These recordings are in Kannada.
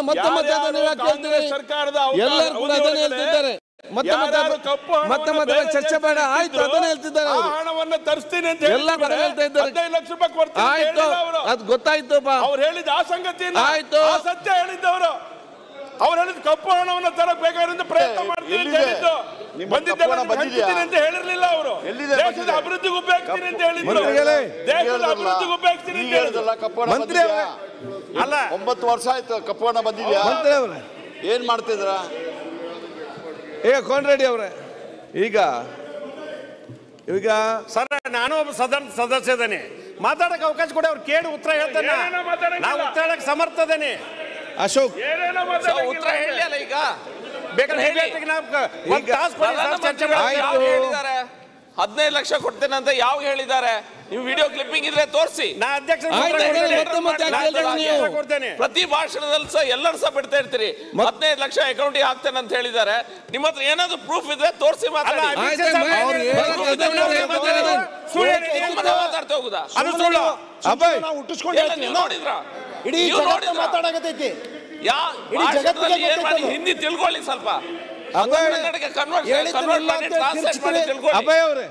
ಮತ್ತೆ ಮತ್ತೆ ಯಾರ್ಯಾರು ಅದನ್ನ ಯಾಕೆ ಕಾಂಗ್ರೆಸ್ ಹೇಳ್ತೀರಿ? ಸರ್ಕಾರದ ಅವಕಾಶ- ಎಲ್ಲರೂ ಕೂಡ ಅದನ್ನ ಅವಧಿಯೊಳಗಡೆ ಹೇಳ್ತಿದ್ದಾರೆ ಮತ್ತೆ ಮತ್ತೆ ಯಾರ್ಯಾರು ಕಪ್ಪು ಹಣವನ್ನು ಮತ್ತೆ ಮತ್ತೆ ಬೇರೆ ಚರ್ಚೆ ಬೇಡ ದೇಶಕ್ಕೆ ಆಯ್ತು ಇಟ್ಟಿದ್ರು, ಅದನ್ನ ಹೇಳ್ತಿದ್ದಾರೆ ಆ ಅವರು ಹಣವನ್ನ ತರಿಸ್ತೀನಿ ಅಂತ ಎಲ್ಲ ಕಡೆ ಹೇಳ್ತಾ ಇದ್ದಾರೆ. ಹದಿನೈದು ಲಕ್ಷ ರೂಪಾಯಿ ಕೊಡ್ತೀನಿ ಅಂತ ಆಯ್ತು ಹೇಳಿಲ್ಲ ಅವರು ಅದ್ ಗೊತ್ತಾಯ್ತು ಬಾ ಅವ್ರು ಹೇಳಿದ ಆ ಸಂಗತಿಯನ್ನ ಆಯ್ತು. ಆ ಸತ್ಯ ಹೇಳಿದ್ದವರು ಅವ್ರು ಹೇಳಿದ ಕಪ್ಪು ಹಣವನ್ನ ತರಕ್ ಬೇಕಾದ್ರಿಂದ ಪ್ರಯತ್ನ ಮಾಡ್ತೀನಿ ಅಂತ ಎಲ್ಲಿದೆ? ಹೇಳಿದ್ದು ನಿಮ್ಮ ಬಂದಿದ್ದೆಲ್ಲ ಕಪ್ಪು ಹಣ ಬಂದಿದ್ಯಾ? ಹಂಚ್ತೀನಿ ಅಂತ ಹೇಳಿರ್ಲಿಲ್ಲ ಅವರು ಎಲ್ಲಿದೆ ದೇಶದ ಬಂದಿದೆ? ಅಭಿವೃದ್ಧಿಗೆ ಉಪಯೋಗಿಸ್ತೀನಿ ಅಂತ ಹೇಳಿದ್ರು ಮಂತ್ರಿಗಳೇ, ದೇಶದ ಅಭಿವೃದ್ಧಿಗೆ ಉಪಯೋಗಿಸ್ತೀನಿ ಅಂತ ಹೇಳಿದ್ರು ಹೇಳಿದ್ರಲ್ಲ ಕಪ್ಪಣ ಮಂತ್ರಿ ಅವರೇ. ಅಲ್ಲ ಒಂಬತ್ತು ವರ್ಷ ಆಯ್ತು ಕಪ್ಪಣ ಬಂದಿದ್ಯಾ ಮಂತ್ರಿ ಅವರೇ ಏನ್ ಮಾಡ್ತಿದ್ರ ಈಗ ರೆಡ್ಡಿ ಅವರೇ ಈಗ ಈಗ ಸರ್ ನಾನು ಒಬ್ಬ ಸದನ ಸದಸ್ಯ ಇದ್ದೇನೆ ಮಾತಾಡಕ್ಕೆ ಅವಕಾಶ ಕೊಡಿ ಅವ್ರು ಕೇಳಿ ಉತ್ತರ ಹೇಳ್ತೇನೆ ಏನೇನೋ ಮಾತಾಡಂಗಿಲ್ಲ. ನಾವು ಉತ್ತರ ಹೇಳಕ್ ಸಮರ್ಥ ಇದ್ದೇನೆ ಅಶೋಕ್ ಏನೇನೋ ಸೊ ಮಾತಾಡಂಗಿಲ್ಲ. ಉತ್ತರ ಹೇಳಿ ಅಲ್ಲ ಈಗ ಬೇಕಾದ್ರೆ ಹೇಳಿ. ಹೇಳಿ ನಾವು ಒಂದು ತಾಸು ಕೊಡಿ ಸರ್, ಚರ್ಚೆ ಪ್ರಧಾನಮಂತ್ರಿಗಳು ಮಾಡಿ. ಯಾವಾಗ ಹೇಳಿದ್ದಾರೆ ಹದಿನೈದು ಲಕ್ಷ ಕೊಡ್ತೇನೆ ಅಂತ ಯಾವಾಗ ಹೇಳಿದ್ದಾರೆ ನೀವು ವಿಡಿಯೋ ಕ್ಲಿಪ್ಪಿಂಗ್ ಇದ್ರೆ ತೋರಿಸಿ ನಾ ಅಧ್ಯಕ್ಷ ಆಯ್ತು, ಅದನ್ನ ಮತ್ತೆ ಮತ್ತೆ ಯಾಕೆ ಹೇಳ್ತೀರಿ ನೀವು? ಕೊಡ್ತೇನೆ ಪ್ರತಿ ಭಾಷಣದಲ್ಲಿ ಸಹ ಎಲ್ಲರೂ ಸಹ ಬಿಡ್ತಾ ಇರ್ತೀರಿ ಹದಿನೈದು ಲಕ್ಷ ಅಕೌಂಟಿಗೆ ಹಾಕ್ತೇನೆ ಅಂತ ಹೇಳಿದ್ದಾರೆ ನಿಮ್ಮ ಹತ್ರ ಏನಾದ್ರು ಪ್ರೂಫ್ ಇದ್ರೆ ತೋರಿಸಿ ಮಾತಾಡಿ ಅಲ್ಲ, ಆಯ್ತು, ಅವ್ರು ಹೇಳಕ್ಕೆ ಅದನ್ನ ಮಾತಾಡಿದ್ರು. ಸುಳ್ಳು ಹೇಳಿ, ಸುಮ್ಮನೆ ಮಾತಾಡ್ತಾ ಹೋಗುದಾ ಅದು ಸುಳ್ಳು ಅಭಯ್ ನಾವು ಹುಟ್ಟಿಸ್ಕೊಂಡು ಎಲ್ಲ ನೀವು ನೋಡಿದ್ರ ಇಡೀ ನೀವು ಜಗತ್ತು ನೋಡಿದ್ರಾ? ಮಾತಾಡಕತ್ತೈತಿ ಯಾ ಇಡೀ ಜಗತ್ತಿಗೆ ಭಾಷಣದಲ್ಲಿ ಏನ್ ಮಾಡಿ ಗೊತ್ತೈತೆ. ಹಿಂದಿ ತಿಳ್ಕೊಳ್ಳಿ ಸ್ವಲ್ಪ ಅಭಯ್ ಕನ್ನಡಕ್ಕೆ ಕನ್ವರ್ಟ್ ಹೇಳಿದ್ದನ್ನ ಕನ್ವರ್ಟ್ ಇಲ್ಲ ಮಾಡಿ ಅಂತ ಟ್ರಾನ್ಸ್ಲೇಟ್ ಮಾಡಿ ತಿರ್ಚ್ತೀರಿ. ತಿಳ್ಕೊಳ್ಳಿ ಅಭಯ್ ಅವರೇ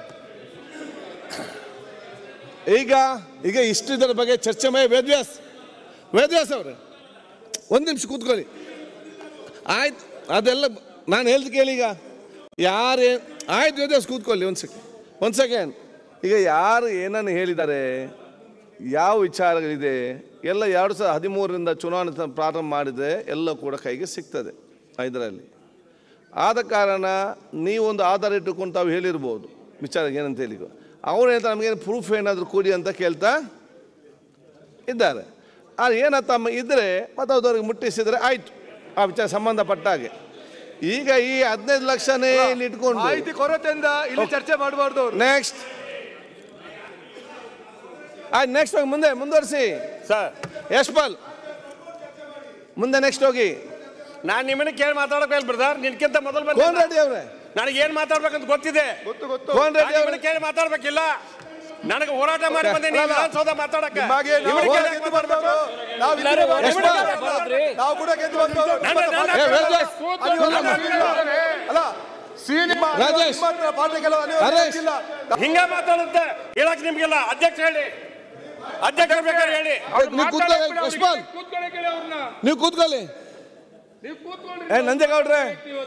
ಈಗ ಈಗ ಇಷ್ಟು ಇದರ ಬಗ್ಗೆ ಚರ್ಚೆ ಮಾಡಿ ವೇದವ್ಯಾಸ್ ವೇದವ್ಯಾಸ್ ಅವರೇ ಒಂದು ನಿಮಿಷ ಕೂತ್ಕೊಳ್ಳಿ ಆಯ್ತು ಅದೆಲ್ಲ ನಾನು ಹೇಳ್ದು ಕೇಳಿ ಈಗ ಯಾರೇ ಆಯ್ತು ವೇದವ್ಯಾಸ್ ಕೂತ್ಕೊಳ್ಳಿ ಒಂದು ಸೆಕೆಂಡ್ ಒಂದು ಸೆಕೆಂಡ್ ಈಗ ಯಾರು ಏನನ್ನು ಹೇಳಿದ್ದಾರೆ ಯಾವ ವಿಚಾರಗಳಿದೆ ಎಲ್ಲ ಎರಡು ಸಾವಿರದ ಹದಿಮೂರರಿಂದ ಚುನಾವಣೆ ತ- ಪ್ರಾರಂಭ ಮಾಡಿದರೆ ಎಲ್ಲ ಕೂಡ ಕೈಗೆ ಸಿಗ್ತದೆ ಇದರಲ್ಲಿ ಆದ ಕಾರಣ ನೀವೊಂದು ಆಧಾರ ಇಟ್ಟುಕೊಂಡು ತಾವು ಹೇಳಿರ್ಬೋದು ವಿಚಾರ ಏನಂತ ಹೇಳಿ ಅವ್ರು ಹೇಳ್ತಾರೆ ನಮಗೇನು ಪ್ರೂಫ್ ಏನಾದರೂ ಕೊಡಿ ಅಂತ ಕೇಳ್ತಾ ಇದ್ದಾರೆ ಅದು ಏನ ತಮ್ಮ ಇದ್ದರೆ ಮತ್ತು ಅವ್ರಿಗೆ ಮುಟ್ಟಿಸಿದರೆ ಆಯಿತು ಆ ವಿಚಾರ ಸಂಬಂಧಪಟ್ಟ ಹಾಗೆ ಈಗ ಈ ಹದಿನೈದು ಲಕ್ಷನೇ ಇಲ್ಲಿ ಇಟ್ಕೊಂಡು ಮಾಹಿತಿ ಕೊರತೆಯಿಂದ ಇಲ್ಲಿ ಚರ್ಚೆ ಮಾಡಬಾರ್ದು ನೆಕ್ಸ್ಟ್ ಆಯ್ತು ನೆಕ್ಸ್ಟ್ ಹೋಗಿ ಮುಂದೆ ಮುಂದುವರಿಸಿ ಸರ್ ಯಶ್ಪಾಲ್ ಮುಂದೆ ನೆಕ್ಸ್ಟ್ ಹೋಗಿ ನಾನು ನಿಮ್ಮನ್ನ ಕೇಳಿ ಮಾತಾಡಕ್ ಹೇಳಿ ಬ್ರದರ್ ನಿನ್ಕಿಂತ ಮೊದಲು ಕೋನ್ ಬಂದ ರೆಡ್ಡಿ ಅವರೇ ನನಗೆ ಏನ್ ಮಾತಾಡ್ಬೇಕಂತ ಗೊತ್ತಿದೆ ಗೊತ್ತು ಗೊತ್ತು ಕೋನ್ ನಾನ್ ರೆಡ್ಡಿ ನಿಮ್ಮನ್ನ ಅವರೇ ಕೇಳಿ ಮಾತಾಡ್ಬೇಕಿಲ್ಲ ನನಗೆ ಹೋರಾಟ ಮಾಡಿ ಬಂದೆ ನೀವು ಅಲ್ಲ. ವಿಧಾನಸೌಧ ಮಾತಾಡಕ್ಕೆ ನಿಮಗೆ ನಾವು ನಿಮ್ಮನ್ನ ಕೇಳಿ ಗೆದ್ದು ಮಾತಾಡ್ಬೇಕು. ಬಂದವರು ನಾವು ಇಲ್ಲಿಗೆ ಯಶ್ಪಾಲ್. ನಾವು ಕೂಡ ಗೆದ್ದು ಬಂದವರು ನನ್ನ- ನನ್ನ- ಏ, ವೇದವ್ಯಾಸ್. ಅಲ್ಲ ನಿಮ್ಮ ರಾಜೇಶ್. ನಿಮ್ಮ ಹತ್ರ ಪಾಠ ಕೆಲವು ಹರೇಶ್. ಇಲ್ಲ ಹಿಂಗ ಮಾತಾಡುತ್ತೆ ಹೇಳಕ್ ನಿಮ್ಗೆಲ್ಲ ಅಧ್ಯಕ್ಷ ಹೇಳಿ ಅಧ್ಯಕ್ಷ ಬೇಕಾದ್ರೆ ಹೇಳಿ ನೀವು ಕೂತ್ಕೊಳ್ಳಿ ಯಶ್ಪಾಲ್ ನೀವು ಕೂತ್ಕೊಳ್ಳಿ ಏ ನಂಜೇಗೌಡ್ರೆ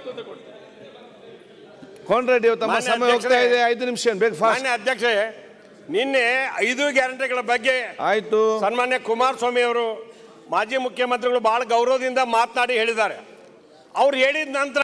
ಕೋನ್ ರೆಡ್ಡಿ ಅವ್ರು ತಮ್ಮ ಮಾನ್ಯ ಸಮಯ ಹೋಗ್ತಾ ಅಧ್ಯಕ್ಷರೇ. ಇದೆ ಐದು ನಿಮಿಷ ಬೇಕು ಫಾಸ್ಟ್ ಮಾನ್ಯ ಅಧ್ಯಕ್ಷೆ ನಿನ್ನೆ ಐದು ಗ್ಯಾರಂಟಿಗಳ ಬಗ್ಗೆ ಆಯ್ತು ಸನ್ಮಾನ್ಯ ಕುಮಾರಸ್ವಾಮಿ ಅವರು ಮಾಜಿ ಮುಖ್ಯಮಂತ್ರಿಗಳು ಬಹಳ ಗೌರವದಿಂದ ಮಾತನಾಡಿ ಹೇಳಿದ್ದಾರೆ ಅವ್ರು ಹೇಳಿದ ನಂತರ